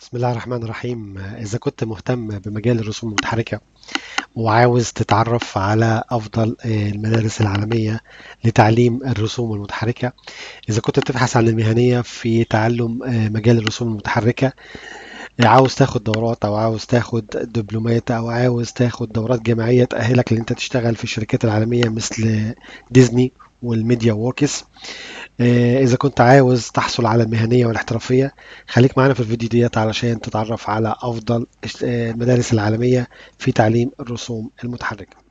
بسم الله الرحمن الرحيم إذا كنت مهتم بمجال الرسوم المتحركة وعاوز تتعرف على أفضل آه، المدارس العالمية لتعليم الرسوم المتحركة إذا كنت بتبحث عن المهنية في تعلم آه، مجال الرسوم المتحركة عاوز تاخد دورات أو عاوز تاخد دبلومات أو عاوز تاخد دورات جامعية تأهلك إن أنت تشتغل في الشركات العالمية مثل ديزني والميديا ووركس آه، إذا كنت عاوز تحصل على المهنية والاحترافية خليك معانا في الفيديو ديت علشان تتعرف على أفضل آه، المدارس العالمية في تعليم الرسوم المتحركة